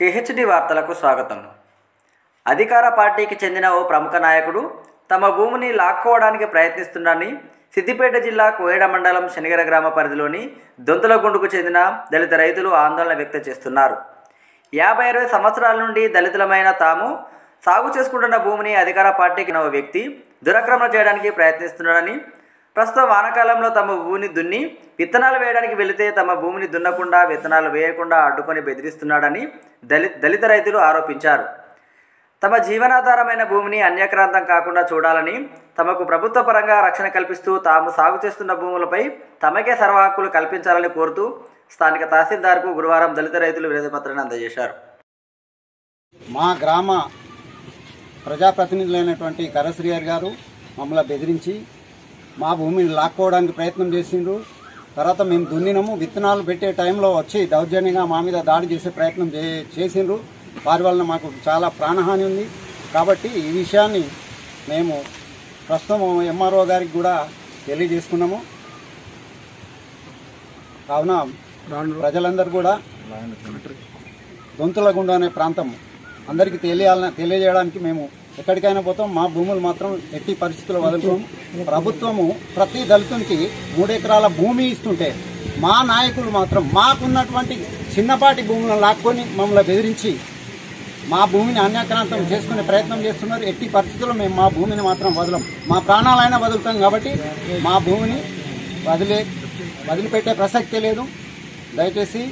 KHD వార్తలకు స్వాగతం అధికార పార్టీకి చెందిన ఓ ప్రముఖ నాయకుడు తమ భూమిని లాక్కోవడానికి ప్రయత్నిస్తున్నారని సిద్దిపేట జిల్లా కోయడ మండలం శనిగర గ్రామ పరిధిలోని దొంతులగుండుకు చెందిన దళిత రైతులు ఆందోళన వ్యక్తం చేస్తున్నారు యాభై అరవై సంవత్సరాల నుండి దళితులమైన తాము సాగు చేసుకుంటున్న భూమిని అధికార పార్టీకి ఓ వ్యక్తి దురాక్రమణ చేయడానికి ప్రయత్నిస్తున్నాడని ప్రస్తుతం వానాకాలంలో తమ భూమిని దున్ని విత్తనాలు వేయడానికి వెళితే తమ భూమిని దున్నకుండా విత్తనాలు వేయకుండా అడ్డుకొని బెదిరిస్తున్నాడని దళి దళిత రైతులు ఆరోపించారు తమ జీవనాధారమైన భూమిని అన్యక్రాంతం కాకుండా చూడాలని తమకు ప్రభుత్వ పరంగా రక్షణ కల్పిస్తూ తాము సాగు చేస్తున్న భూములపై తమకే సర్వ హక్కులు కల్పించాలని కోరుతూ స్థానిక తహసీల్దార్కు గురువారం దళిత రైతులు వినతిపత్రాన్ని అందజేశారు మా గ్రామ ప్రజాప్రతినిధులైనటువంటి కరశ్రీయర్ గారు మమ్మల్ని బెదిరించి మా భూమిని లాక్కోవడానికి ప్రయత్నం చేసిండ్రు తర్వాత మేము దున్నినము విత్తనాలు పెట్టే టైంలో వచ్చి దౌర్జన్యంగా మా మీద దాడి చేసే ప్రయత్నం చే- చేసిండ్రు వారి వలన మాకు చాలా ప్రాణహాని ఉంది కాబట్టి ఈ విషయాన్ని మేము ప్రస్తుతం ఎంఆర్ఓ గారికి కూడా తెలియజేసుకున్నాము కావున ప్రజలందరూ కూడా దొంతులగుండ అనే ప్రాంతం అందరికీ తెలియాలని తెలియజేయడానికి మేము ఎక్కడికైనా పోతాం మా భూములు మాత్రం ఎట్టి పరిస్థితుల్లో వదులుకోము ప్రభుత్వము ప్రతి దళితునికి మూడెకరాల భూమి ఇస్తుంటే మా నాయకులు మాత్రం మాకున్నటువంటి చిన్నపాటి భూములను లాక్కొని మమ్మల్ని బెదిరించి మా భూమిని అన్యాక్రాంతం చేసుకునే ప్రయత్నం చేస్తున్నారు ఎట్టి పరిస్థితుల్లో మేము మా భూమిని మాత్రం వదలం మా ప్రాణాలైనా వదులుతాం కాబట్టి మా భూమిని వదిలే వదిలిపెట్టే ప్రసక్తే లేదు దయచేసి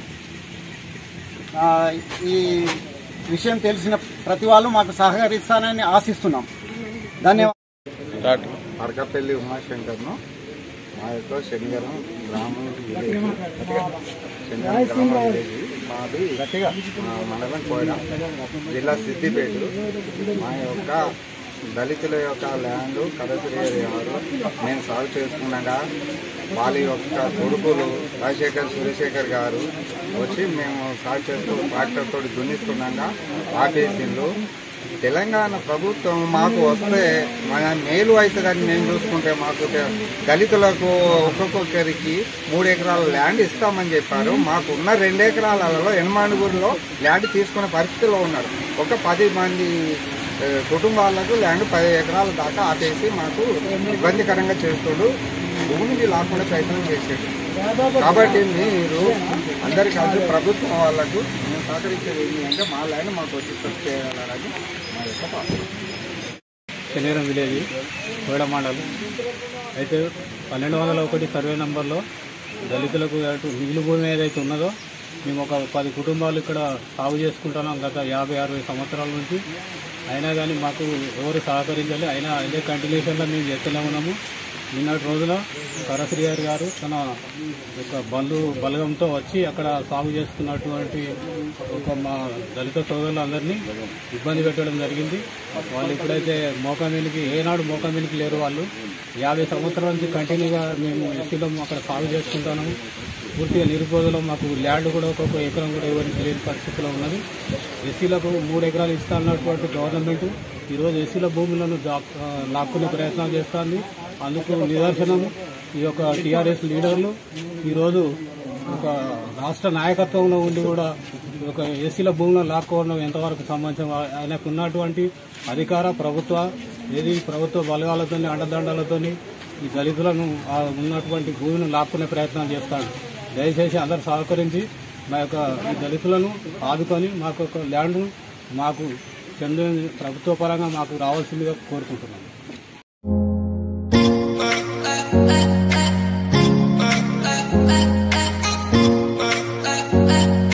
ఆ, ఈ విషయం తెలిసిన ప్రతి వాళ్ళు మాకు సహకరిస్తారని ఆశిస్తున్నాం ధన్యవాదాలు అరకపల్లి ఉమాశంకర్ను మా యొక్క శనిగరం గ్రామం విలేజ్ శనిగరం గ్రామం విలేజ్ మాది ఆ, మండలం కోయడ జిల్లా సిద్దిపేట మా యొక్క దళితుల యొక్క ల్యాండ్ కదసిరి గారు మేము సాగు చేసుకున్నాగా వాళ్ళ యొక్క కొడుకులు రాజశేఖర్ సురేశేఖర్ గారు వచ్చి మేము సాగు చేస్తూ ట్రాక్టర్ తోటి దున్నిస్తున్నాగా ఆపేసిండ్రు తెలంగాణ ప్రభుత్వం మాకు వస్తే మన మేలు అవుతుందని మేము చూసుకుంటే మాకు తె- దళితులకు ఒక్కొక్కరికి మూడు ఎకరాల ల్యాండ్ ఇస్తామని చెప్పారు మాకు ఉన్న రెండు ఎకరాలలో ఎనమానుగురిలో ల్యాండ్ తీసుకునే పరిస్థితిలో ఉన్నారు ఒక పది మంది ఏ, కుటుంబాలకు ల్యాండ్ పది ఎకరాల దాకా ఆపేసి మాకు ఇబ్బందికరంగా చేస్తుడు భూమిని లాక్కునే ప్రయత్నం చేసేది కాబట్టి మీరు అందరు కలిసి ప్రభుత్వం వాళ్ళకు మేము సహకరించేది ఏంటి అంటే మా ల్యాండ్ మాకు వచ్చి ఫిక్స్ చేయాలని మా యొక్క పాత్ర శనివారం విలేజ్ కోయడ మండలం అయితే పన్నెండు వందల ఒకటి సర్వే నంబర్లో దళితులకు అటు మిగిలి భూమి ఏదైతే ఉన్నదో మేము ఒక పది కుటుంబాలు ఇక్కడ సాగు చేసుకుంటున్నాం గత యాభై అరవై సంవత్సరాల నుంచి అయినా కానీ మాకు ఎవరు సహకరించాలి అయినా అదే కంటిన్యూషన్లో మేము చేస్తూనే ఉన్నాము నిన్నటి రోజున కరశ్రీ గారు గారు తన యొక్క బంధు బలగంతో వచ్చి అక్కడ సాగు చేసుకున్నటువంటి ఒక మా దళిత సోదరులందరినీ ఇబ్బంది పెట్టడం జరిగింది వాళ్ళు ఇప్పుడైతే మోకామీనికి ఏనాడు మోకామీనికి లేరు వాళ్ళు యాభై సంవత్సరాల నుంచి కంటిన్యూగా మేము ఎస్సీలో అక్కడ సాగు చేసుకుంటున్నాము పూర్తిగా నిరుపేదలో మాకు ల్యాండ్ కూడా ఒక్కొక్క ఎకరం కూడా ఎవరికి తెలియని పరిస్థితిలో ఉన్నది ఎస్సీలకు మూడు ఎకరాలు ఇస్తానన్నటువంటి గవర్నమెంట్ ఈరోజు ఎస్సీల భూములను దా- ఆ, లాక్కునే ప్రయత్నం చేస్తుంది అందుకు నిదర్శనం ఈ యొక్క టీఆర్ఎస్ లీడర్లు ఈరోజు ఒక రాష్ట్ర నాయకత్వంలో ఉండి కూడా ఈ యొక్క ఎస్సీల భూములను లాక్కోవడం ఎంతవరకు సంబంధించిన ఆయనకు ఉన్నటువంటి అధికార ప్రభుత్వ ఏది ప్రభుత్వ బలగాలతో అండదండలతో ఈ దళితులను ఆ ఉన్నటువంటి భూమిని లాక్కునే ప్రయత్నం చేస్తాడు దయచేసి అందరూ సహకరించి మా యొక్క ఈ దళితులను ఆదుకొని మాకు ఒక ల్యాండ్ను మాకు చెందిన ప్రభుత్వ పరంగా మాకు రావాల్సిందిగా కోరుకుంటున్నాను